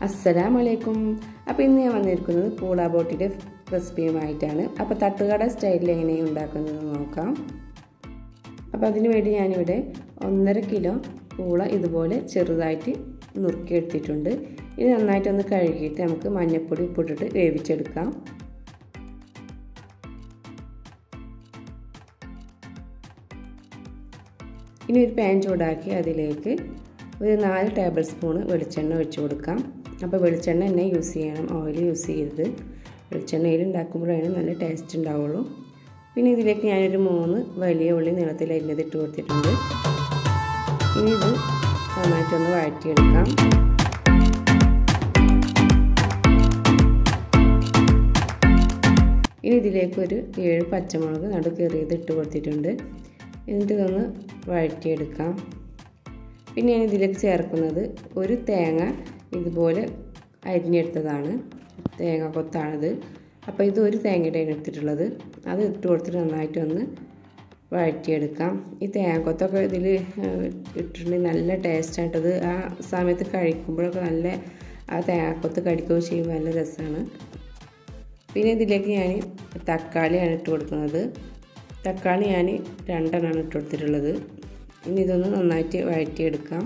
അസ്സലാം വലൈക്കും അപ്പോൾ ഇന്ന് ഞാൻ വന്നിരിക്കുന്നത് പൂള ബോട്ടിൻ്റെ റെസിപ്പിയുമായിട്ടാണ് അപ്പോൾ തട്ടുകട സ്റ്റൈലിൽ എങ്ങനെയാണ് ഉണ്ടാക്കുന്നത് നോക്കാം അപ്പോൾ അതിന് വേണ്ടി ഞാനിവിടെ ഒന്നര കിലോ പൂള ഇതുപോലെ ചെറുതായിട്ട് നുറുക്കിയെടുത്തിട്ടുണ്ട് ഇത് നന്നായിട്ടൊന്ന് കഴുകിയിട്ട് നമുക്ക് മഞ്ഞൾപ്പൊടി ഉപ്പിട്ടിട്ട് വേവിച്ചെടുക്കാം ഇനി ഒരു പാൻ ചൂടാക്കി അതിലേക്ക് ഒരു നാല് ടേബിൾ സ്പൂൺ വെളിച്ചെണ്ണ ഒഴിച്ചു കൊടുക്കാം അപ്പോൾ വെളിച്ചെണ്ണ തന്നെ യൂസ് ചെയ്യണം ഓയിൽ യൂസ് ചെയ്യരുത് വെളിച്ചെണ്ണയിൽ ഉണ്ടാക്കുമ്പോഴാണ് നല്ല ടേസ്റ്റ് ഉണ്ടാവുള്ളൂ പിന്നെ ഇതിലേക്ക് ഞാനൊരു മൂന്ന് വലിയ ഉള്ളി നീളത്തിൽ അരിഞ്ഞത് ഇട്ട് കൊടുത്തിട്ടുണ്ട് ഇനി ഇത് നന്നായിട്ടൊന്ന് വഴറ്റിയെടുക്കാം ഇനി ഇതിലേക്ക് ഒരു ഏഴ് പച്ചമുളക് നടു കയറിയത് ഇട്ട് കൊടുത്തിട്ടുണ്ട് എന്നിട്ട് ഇതൊന്ന് വഴറ്റിയെടുക്കാം പിന്നെ ഞാൻ ഇതിലേക്ക് ചേർക്കുന്നത് ഒരു തേങ്ങ ഇതുപോലെ അരിഞ്ഞെടുത്തതാണ് തേങ്ങ കൊത്താണിത് അപ്പോൾ ഇത് ഒരു തേങ്ങയുടെയാണ് എടുത്തിട്ടുള്ളത് അത് ഇട്ട് കൊടുത്തിട്ട് നന്നായിട്ടൊന്ന് വഴറ്റിയെടുക്കാം ഈ തേങ്ങക്കൊത്തൊക്കെ ഇതിൽ ഇട്ടിട്ടുണ്ടെങ്കിൽ നല്ല ടേസ്റ്റായിട്ടത് ആ സമയത്ത് കഴിക്കുമ്പോഴൊക്കെ നല്ല ആ തേങ്ങക്കൊത്ത് കടിക്കുകയും ചെയ്യുമ്പോൾ നല്ല രസമാണ് പിന്നെ ഇതിലേക്ക് ഞാൻ തക്കാളിയാണ് ഇട്ട് കൊടുക്കുന്നത് തക്കാളി ഞാൻ രണ്ടെണ്ണമാണ് ഇട്ട് കൊടുത്തിട്ടുള്ളത് ഇനി ഇതൊന്ന് നന്നായിട്ട് വഴറ്റിയെടുക്കാം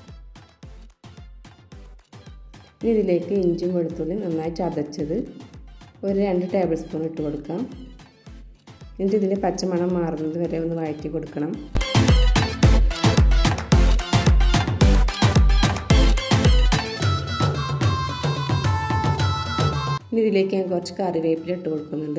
ഇനി ഇതിലേക്ക് ഇഞ്ചും വെളുത്തുള്ളി നന്നായിട്ട് ചതച്ചത് ഒരു രണ്ട് ടേബിൾ സ്പൂൺ ഇട്ട് കൊടുക്കാം എന്നിട്ട് ഇതിൻ്റെ പച്ചമണം മാറുന്നത് വരെ ഒന്ന് വഴറ്റി കൊടുക്കണം ഇനി ഇതിലേക്ക് ഞാൻ കുറച്ച് കറിവേപ്പില ഇട്ട് കൊടുക്കുന്നുണ്ട്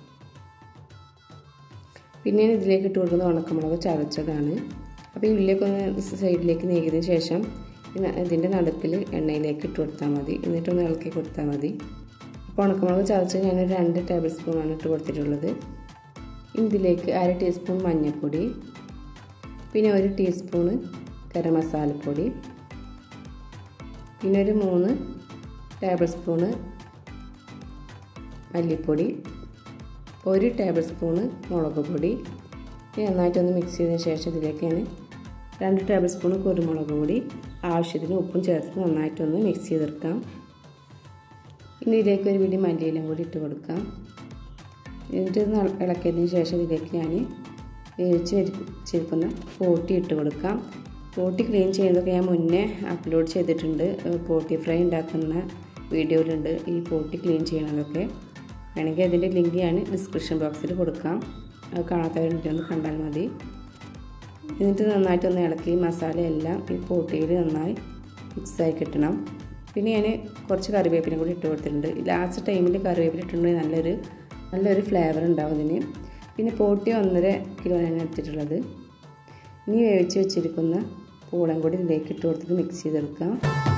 പിന്നെ ഇതിലേക്ക് ഇട്ട് കൊടുക്കുന്നത് ഉണക്കമുളക് ചതച്ചതാണ് അപ്പോൾ ഈ ഉള്ളിലേക്ക് ഒന്ന് സൈഡിലേക്ക് നീക്കിയതിന് ശേഷം ഇതിൻ്റെ നടുക്കിൽ എണ്ണയിലേക്ക് ഇട്ട് കൊടുത്താൽ മതി എന്നിട്ടൊന്ന് ഇളക്കി കൊടുത്താൽ മതി അപ്പോൾ ഉണക്കമുളക് ചതച്ച് ഞാനൊരു രണ്ട് ടേബിൾ സ്പൂണാണ് ഇട്ട് കൊടുത്തിട്ടുള്ളത് ഇതിലേക്ക് അര ടീസ്പൂൺ മഞ്ഞൾപ്പൊടി പിന്നെ ഒരു ടീസ്പൂണ് ഗരം മസാലപ്പൊടി പിന്നെ ഒരു മൂന്ന് ടേബിൾ സ്പൂണ് മല്ലിപ്പൊടി ഒരു ടേബിൾ സ്പൂണ് മുളക് പൊടി നന്നായിട്ടൊന്ന് മിക്സ് ചെയ്തതിന് ശേഷം ഇതിലേക്ക് ഞാൻ രണ്ട് ടേബിൾ സ്പൂൺ കുരുമുളക് പൊടി ആവശ്യത്തിന് ഉപ്പും ചേർത്ത് നന്നായിട്ടൊന്ന് മിക്സ് ചെയ്തെടുക്കാം ഇനി ഇതിലേക്ക് ഒരു പിടി മല്ലിയിലും കൂടി ഇട്ട് കൊടുക്കാം എന്നിട്ട് ഇളക്കിയതിന് ശേഷം ഇതിലേക്ക് ഞാൻ വേവിച്ച് വെച്ചിരിക്കുന്ന പോട്ടി ഇട്ട് കൊടുക്കാം പോട്ടി ക്ലീൻ ചെയ്യുന്നതൊക്കെ ഞാൻ മുന്നേ അപ്ലോഡ് ചെയ്തിട്ടുണ്ട് പോട്ടി ഫ്രൈ ഉണ്ടാക്കുന്ന വീഡിയോയിലുണ്ട് ഈ പോട്ടി ക്ലീൻ ചെയ്യണതൊക്കെ വേണമെങ്കിൽ അതിൻ്റെ ലിങ്ക് ഞാൻ ഡിസ്ക്രിപ്ഷൻ ബോക്സിൽ കൊടുക്കാം അത് കാണാത്തവരുണ്ടെങ്കിൽ ഒന്ന് കണ്ടാൽ മതി എന്നിട്ട് നന്നായിട്ടൊന്ന് ഇളക്കി മസാലയെല്ലാം ഈ പോട്ടിയിൽ നന്നായി മിക്സായി കിട്ടണം പിന്നെ ഞാൻ കുറച്ച് കറിവേപ്പിനും കൂടി ഇട്ട് കൊടുത്തിട്ടുണ്ട് ലാസ്റ്റ് ടൈമിൽ കറിവേപ്പില ഇട്ടിട്ടുണ്ടെങ്കിൽ നല്ലൊരു നല്ലൊരു ഫ്ലേവർ ഉണ്ടാവും ഇതിന് പിന്നെ പോട്ടി ഒന്നര കിലോ ഞാൻ എടുത്തിട്ടുള്ളത് ഇനി വേവിച്ച് വെച്ചിരിക്കുന്ന പൂളം കൂടി ഇതിലേക്ക് ഇട്ട് കൊടുത്തിട്ട് മിക്സ് ചെയ്തെടുക്കാം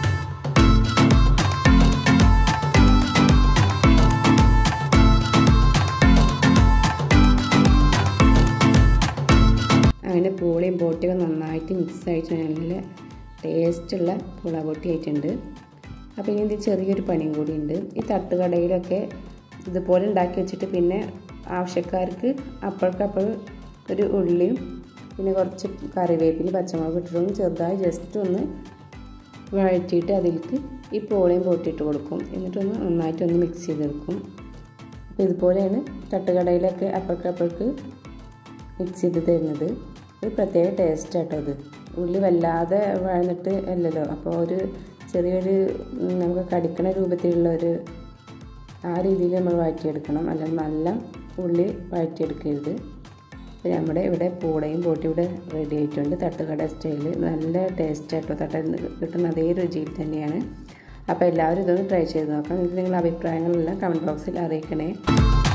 അങ്ങനെ പൂളയും ബോട്ടിയൊക്കെ നന്നായിട്ട് മിക്സ് ആയിട്ട് നല്ല ടേസ്റ്റുള്ള പൂള ബോട്ടി ആയിട്ടുണ്ട് അപ്പോൾ ഇനി ഇത് ചെറിയൊരു പണിയും കൂടി ഉണ്ട് ഈ തട്ടുകടയിലൊക്കെ ഇതുപോലെ ഉണ്ടാക്കി വെച്ചിട്ട് പിന്നെ ആവശ്യക്കാർക്ക് അപ്പോഴക്കപ്പോൾ ഒരു ഉള്ളിയും പിന്നെ കുറച്ച് കറിവേപ്പിന് പച്ചമുളക് ഇട്ടിട്ടൊന്ന് ചെറുതായി ജസ്റ്റ് ഒന്ന് വഴറ്റിയിട്ട് അതിലേക്ക് ഈ പോളയും പൊട്ടിയിട്ട് കൊടുക്കും എന്നിട്ടൊന്ന് നന്നായിട്ടൊന്ന് മിക്സ് ചെയ്തെടുക്കും അപ്പോൾ ഇതുപോലെയാണ് തട്ടുകടയിലൊക്കെ അപ്പോഴക്കപ്പോഴക്ക് മിക്സ് ചെയ്ത് തരുന്നത് ഒരു പ്രത്യേക ടേസ്റ്റ് ആട്ടോ അത് ഉള്ളി വല്ലാതെ വഴന്നിട്ട് അല്ലല്ലോ അപ്പോൾ ഒരു ചെറിയൊരു നമുക്ക് കടിക്കണ രൂപത്തിലുള്ള ഒരു ആ രീതിയിൽ നമ്മൾ വഴറ്റിയെടുക്കണം അല്ല നല്ല ഉള്ളി വഴറ്റിയെടുക്കരുത് നമ്മുടെ ഇവിടെ പൂളയും പോട്ടി ഇവിടെ റെഡി ആയിട്ടുണ്ട് തട്ടുകട സ്റ്റൈലിൽ നല്ല ടേസ്റ്റ് ആട്ടോ തട്ട കിട്ടുന്ന അതേ രുചിയിൽ തന്നെയാണ് അപ്പോൾ എല്ലാവരും ഇതൊന്ന് ട്രൈ ചെയ്ത് നോക്കാം ഇത് നിങ്ങളുടെ അഭിപ്രായങ്ങളെല്ലാം കമൻറ്റ് ബോക്സിൽ അറിയിക്കണേ